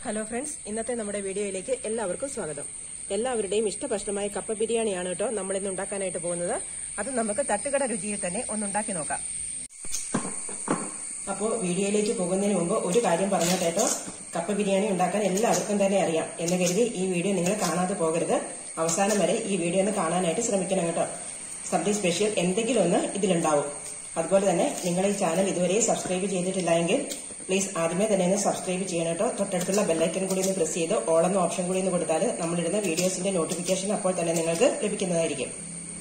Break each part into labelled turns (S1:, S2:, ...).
S1: hello friends ഇന്നത്തെ നമ്മുടെ വീഡിയോയിലേക്ക് എല്ലാവർക്കും സ്വാഗതം എല്ലാവരുടെയും ഇഷ്ടഭക്ഷണമായ കപ്പ ബിരിയാണിയാണ് കേട്ടോ നമ്മൾ ഇന്ന് ഉണ്ടാക്കാനായിട്ട് പോകുന്നത് അത് നമുക്ക് തട്ടുകട രുചിയിൽ തന്നെ ഒന്ന് ഉണ്ടാക്കി നോക്കാം അപ്പോൾ വീഡിയോയിലേക്ക് പോകുന്നതിന് മുമ്പ് ഒരു കാര്യം പറഞ്ഞാൽ കേട്ടോ കപ്പ ബിരിയാണി ഉണ്ടാക്കാൻ എല്ലാവർക്കും തന്നെ അറിയാം എന്ന് കരുതി ഈ വീഡിയോ നിങ്ങൾ കാണാതെ പോകരുത് അവസാനം വരെ ഈ വീഡിയോ ഒന്ന് കാണാനായിട്ട് ശ്രമിക്കണം കേട്ടോ സംതിങ് സ്പെഷ്യൽ എന്തെങ്കിലും ഒന്ന് ഇതിലുണ്ടാവും അതുപോലെ തന്നെ നിങ്ങൾ ഈ ചാനൽ ഇതുവരെ സബ്സ്ക്രൈബ് ചെയ്തിട്ടില്ല എങ്കിൽ പ്ലീസ് ആദ്യമേ തന്നെ ഒന്ന് സബ്സ്ക്രൈബ് ചെയ്യണം കേട്ടോ തൊട്ടടുത്തുള്ള ബെല്ലൈക്കൻ കൂടി ഒന്ന് പ്രസ് ചെയ്ത് ഓൾ എന്ന ഓപ്ഷൻ കൂടി ഒന്ന് കൊടുത്താൽ നമ്മളിടുന്ന വീഡിയോസിന്റെ നോട്ടിഫിക്കേഷൻ അപ്പോൾ തന്നെ നിങ്ങൾക്ക് ലഭിക്കുന്നതായിരിക്കും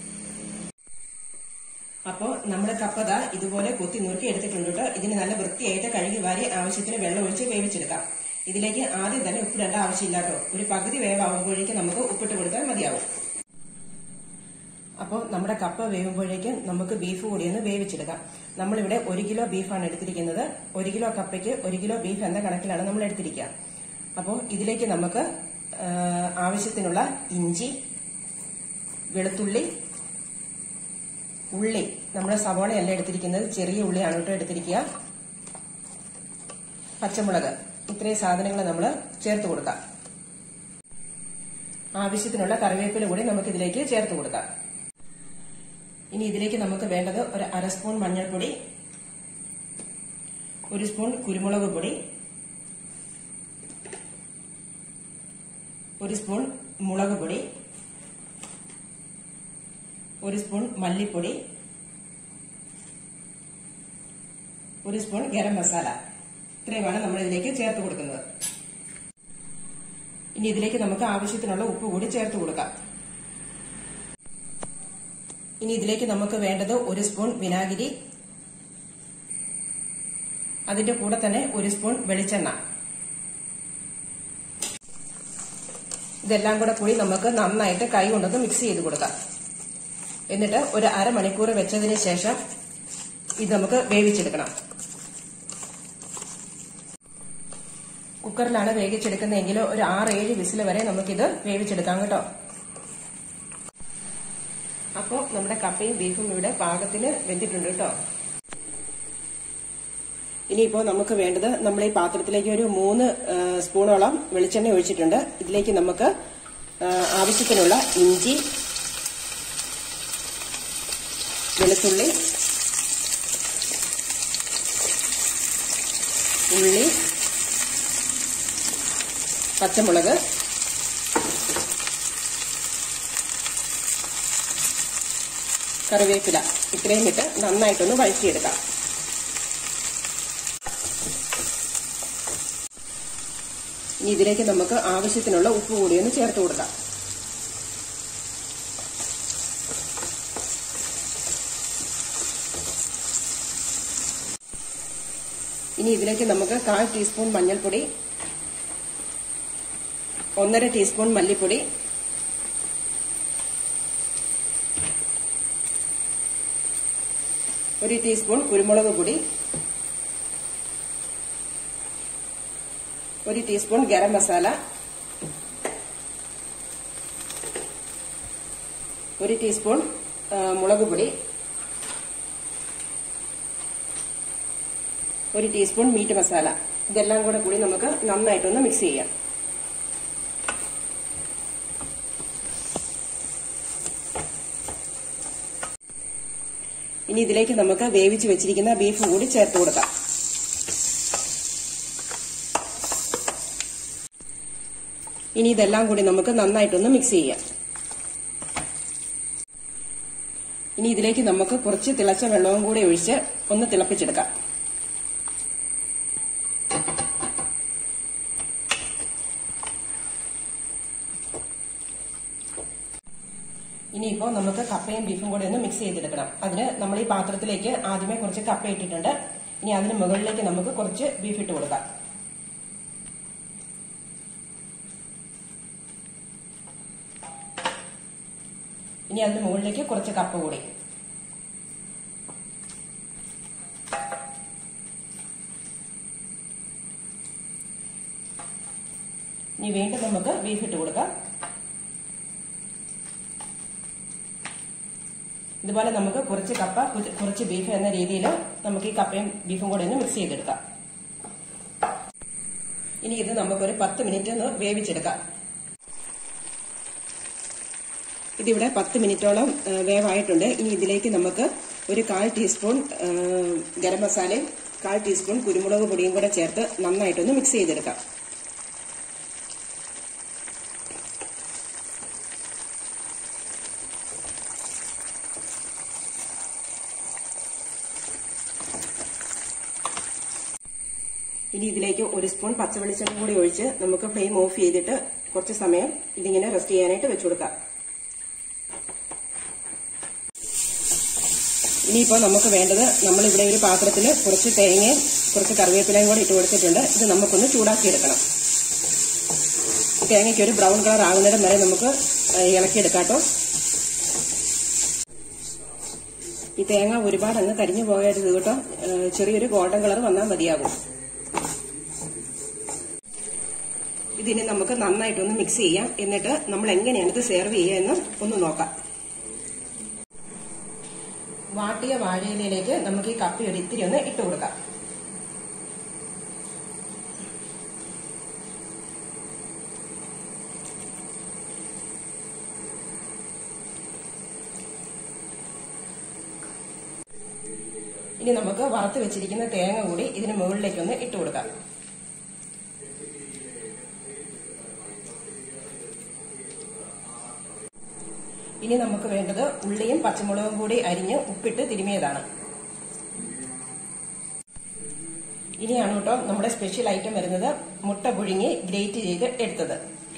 S1: അപ്പോ നമ്മുടെ കപ്പത ഇതുപോലെ കൊത്തി നുറുക്കി എടുത്തിട്ടുണ്ട് കേട്ടോ ഇതിന് നല്ല വൃത്തിയായിട്ട് കഴുകി വാരി ആവശ്യത്തിന് വെള്ളം ഒഴിച്ച് വേവിച്ചെടുക്കാം ഇതിലേക്ക് ആദ്യം തന്നെ ഉപ്പിടേണ്ട ആവശ്യമില്ല കേട്ടോ ഒരു പകുതി വേവാകുമ്പോഴേക്കും നമുക്ക് ഉപ്പിട്ട് കൊടുത്താൽ മതിയാവും അപ്പോൾ നമ്മുടെ കപ്പ വേവുമ്പോഴേക്കും നമുക്ക് ബീഫ് കൂടി ഒന്ന് വേവിച്ചെടുക്കാം നമ്മളിവിടെ ഒരു കിലോ ബീഫാണ് എടുത്തിരിക്കുന്നത് ഒരു കിലോ കപ്പയ്ക്ക് ഒരു കിലോ ബീഫ് എന്ന കണക്കിലാണ് നമ്മൾ എടുത്തിരിക്കുക അപ്പോൾ ഇതിലേക്ക് നമുക്ക് ആ, ആവശ്യത്തിനുള്ള ഇഞ്ചി വെളുത്തുള്ളി ഉള്ളി നമ്മുടെ സവാളയല്ല എടുത്തിരിക്കുന്നത് ചെറിയ ഉള്ളിയാണ് കേട്ടോ എടുത്തിരിക്കുക പച്ചമുളക് ഇത്രയും സാധനങ്ങൾ നമ്മൾ ചേർത്ത് കൊടുക്കാം ആവശ്യത്തിനുള്ള കറിവേപ്പില കൂടി നമുക്ക് ഇതിലേക്ക് ചേർത്ത് കൊടുക്കാം ഇനി ഇതിലേക്ക് നമുക്ക് വേണ്ടത് ഒരു അര സ്പൂൺ മഞ്ഞൾപ്പൊടി ഒരു സ്പൂൺ കുരുമുളക് പൊടി ഒരു സ്പൂൺ മുളക് പൊടി ഒരു സ്പൂൺ മല്ലിപ്പൊടി ഒരു സ്പൂൺ ഗരം മസാല ഇത്രയുമാണ് നമ്മൾ ഇതിലേക്ക് ചേർത്ത് കൊടുക്കുന്നത് ഇനി ഇതിലേക്ക് നമുക്ക് ആവശ്യത്തിനുള്ള ഉപ്പ് കൂടി ചേർത്ത് കൊടുക്കാം ഇനി ഇതിലേക്ക് നമുക്ക് വേണ്ടത് ഒരു സ്പൂൺ വിനാഗിരി അതിന്റെ കൂടെ തന്നെ ഒരു സ്പൂൺ വെളിച്ചെണ്ണ ഇതെല്ലാം കൂടെ കൂടി നമുക്ക് നന്നായിട്ട് കൈ കൊണ്ടൊന്ന് മിക്സ് ചെയ്ത് കൊടുക്കാം എന്നിട്ട് ഒരു അരമണിക്കൂർ വെച്ചതിന് ശേഷം ഇത് നമുക്ക് വേവിച്ചെടുക്കണം കുക്കറിലാണ് വേവിച്ചെടുക്കുന്നതെങ്കിൽ ഒരു ആറ് ഏഴ് വിസിൽ വരെ നമുക്കിത് വേവിച്ചെടുക്കാം കേട്ടോ അപ്പോൾ നമ്മുടെ കപ്പയും ബീഫും ഇവിടെ പാകത്തിന് വെന്തിട്ടുണ്ട് കേട്ടോ ഇനിയിപ്പോൾ നമുക്ക് വേണ്ടത് നമ്മൾ ഈ പാത്രത്തിലേക്ക് ഒരു മൂന്ന് ആ, സ്പൂണോളം വെളിച്ചെണ്ണ ഒഴിച്ചിട്ടുണ്ട് ഇതിലേക്ക് നമുക്ക് ആ, ആവശ്യത്തിനുള്ള ഇഞ്ചി വെളുത്തുള്ളി ഉള്ളി പച്ചമുളക് കറിവേപ്പില ഇത്രയും ഇട്ട് നന്നായിട്ടൊന്ന് വഴറ്റിയെടുക്കാം ഇനി ഇതിലേക്ക് നമുക്ക് ആവശ്യത്തിനുള്ള ഉപ്പ് കൂടി ഒന്ന് ചേർത്ത് കൊടുക്കാം ഇനി ഇതിലേക്ക് നമുക്ക് കാൽ ടീസ്പൂൺ മഞ്ഞൾപ്പൊടി ഒന്നര ടീസ്പൂൺ മല്ലിപ്പൊടി ഒരു ടീസ്പൂൺ കുരുമുളക് പൊടി ഒരു ടീസ്പൂൺ ഗരം മസാല ഒരു ടീസ്പൂൺ ആ, മുളക് പൊടി ഒരു ടീസ്പൂൺ മീറ്റ് മസാല ഇതെല്ലാം കൂടെ കൂടി നമുക്ക് നന്നായിട്ടൊന്ന് മിക്സ് ചെയ്യാം ഇനി ഇതിലേക്ക് നമുക്ക് വേവിച്ച് വെച്ചിരിക്കുന്ന ബീഫ് കൂടി ചേർത്ത് കൊടുക്കാം ഇനി ഇതെല്ലാം കൂടി നമുക്ക് നന്നായിട്ടൊന്ന് മിക്സ് ചെയ്യാം ഇനി ഇതിലേക്ക് നമുക്ക് കുറച്ച് തിളച്ച വെള്ളവും കൂടി ഒഴിച്ച് ഒന്ന് തിളപ്പിച്ചെടുക്കാം ഇനിയിപ്പോ നമുക്ക് കപ്പയും ബീഫും കൂടി ഒന്ന് മിക്സ് ചെയ്തെടുക്കണം അതിന് നമ്മൾ ഈ പാത്രത്തിലേക്ക് ആദ്യമേ കുറച്ച് കപ്പ ഇട്ടിട്ടുണ്ട് ഇനി അതിന് മുകളിലേക്ക് നമുക്ക് കുറച്ച് ബീഫ് ഇട്ട് കൊടുക്കാം ഇനി അതിന് മുകളിലേക്ക് കുറച്ച് കപ്പ കൂടി ഇനി വീണ്ടും നമുക്ക് ബീഫ് ഇട്ട് കൊടുക്കാം ഇതുപോലെ നമുക്ക് കുറച്ച് കപ്പ കുറച്ച് കുറച്ച് ബീഫ് എന്ന രീതിയിൽ നമുക്ക് ഈ കപ്പയും ബീഫും കൂടെ ഒന്ന് മിക്സ് ചെയ്തെടുക്കാം ഇനി ഇത് നമുക്കൊരു പത്ത് മിനിറ്റ് ഒന്ന് വേവിച്ചെടുക്കാം ഇതിവിടെ പത്ത് മിനിറ്റോളം ആ, വേവായിട്ടുണ്ട് ഇനി ഇതിലേക്ക് നമുക്ക് ഒരു കാൽ ടീസ്പൂൺ ആ, ഗരം മസാലയും കാൽ ടീസ്പൂൺ കുരുമുളക് പൊടിയും കൂടെ ചേർത്ത് നന്നായിട്ടൊന്ന് മിക്സ് ചെയ്തെടുക്കാം ഇനി ഇതിലേക്ക് ഒരു സ്പൂൺ പച്ചവെളിച്ചെണ്ണ കൂടി ഒഴിച്ച് നമുക്ക് ഫ്ലെയിം ഓഫ് ചെയ്തിട്ട് കുറച്ച് സമയം ഇതിങ്ങനെ റെസ്റ്റ് ചെയ്യാനായിട്ട് വെച്ചു കൊടുക്കാം ഇനിയിപ്പോൾ നമുക്ക് വേണ്ടത് നമ്മളിവിടെ ഒരു പാത്രത്തിൽ കുറച്ച് തേങ്ങയും കുറച്ച് കറിവേപ്പിലയും കൂടി ഇട്ട് കൊടുത്തിട്ടുണ്ട് ഇത് നമുക്കൊന്ന് ചൂടാക്കിയെടുക്കണം ഈ തേങ്ങയ്ക്ക് ഒരു ബ്രൗൺ കളർ ആകുന്നിടം വരെ നമുക്ക് ഏഹ്, ഇളക്കിയെടുക്കാം കേട്ടോ ഈ തേങ്ങ ഒരുപാട് അങ്ങ് കരിഞ്ഞു പോകരുത് കേട്ടോ ഏഹ്, ചെറിയൊരു ഗോൾഡൻ കളർ വന്നാൽ മതിയാകും ഇതിനെ നമുക്ക് നന്നായിട്ടൊന്ന് മിക്സ് ചെയ്യാം എന്നിട്ട് നമ്മൾ എങ്ങനെയാണ് ഇത് സെർവ് ചെയ്യുക എന്ന് ഒന്ന് നോക്കാം വാട്ടിയ വാഴയിലേക്ക് നമുക്ക് ഈ കപ്പി ഒരു ഇത്തിരി ഒന്ന് ഇട്ട് കൊടുക്കാം ഇനി നമുക്ക് വറുത്ത് വെച്ചിരിക്കുന്ന തേങ്ങ കൂടി ഇതിന് മുകളിലേക്കൊന്ന് ഇട്ട് കൊടുക്കാം ഇനി നമുക്ക് വേണ്ടത് ഉള്ളിയും പച്ചമുളകും കൂടി അരിഞ്ഞ് ഉപ്പിട്ട് തിരുമിയതാണ് ഇനിയാണ് കേട്ടോ നമ്മുടെ സ്പെഷ്യൽ ഐറ്റം വരുന്നത് മുട്ട പുഴുങ്ങി ഗ്രേറ്റ് ചെയ്ത് എടുത്തത്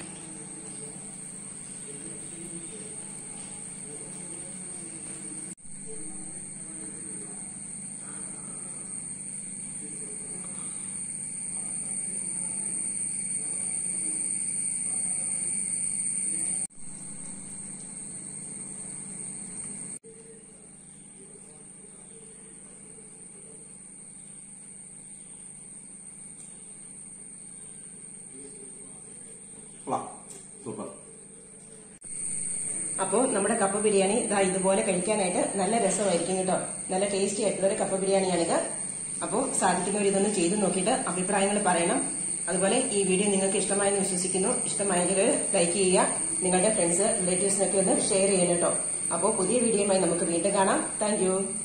S2: കൊള്ളാം സൂപ്പർ
S1: അപ്പോൾ നമ്മുടെ കപ്പ ബിരിയാണി ഇതാ ഇതുപോലെ കഴിക്കാനായിട്ട് നല്ല രസമായിരിക്കും കേട്ടോ നല്ല ടേസ്റ്റി ആയിട്ടുള്ള ഒരു കപ്പ ബിരിയാണിയാണിത് അപ്പോൾ സാധിക്കുന്നവർ ഇതൊന്ന് ചെയ്ത് നോക്കിയിട്ട് അഭിപ്രായങ്ങൾ പറയണം അതുപോലെ ഈ വീഡിയോ നിങ്ങൾക്ക് ഇഷ്ടമായെന്ന് വിശ്വസിക്കുന്നു ഇഷ്ടമായെങ്കിൽ ലൈക്ക് ചെയ്യുക നിങ്ങളുടെ ഫ്രണ്ട്സ് റിലേറ്റീവ്സിനൊക്കെ ഒന്ന് ഷെയർ ചെയ്യണം കേട്ടോ അപ്പോൾ പുതിയ വീഡിയോയുമായി നമുക്ക് വീണ്ടും കാണാം താങ്ക്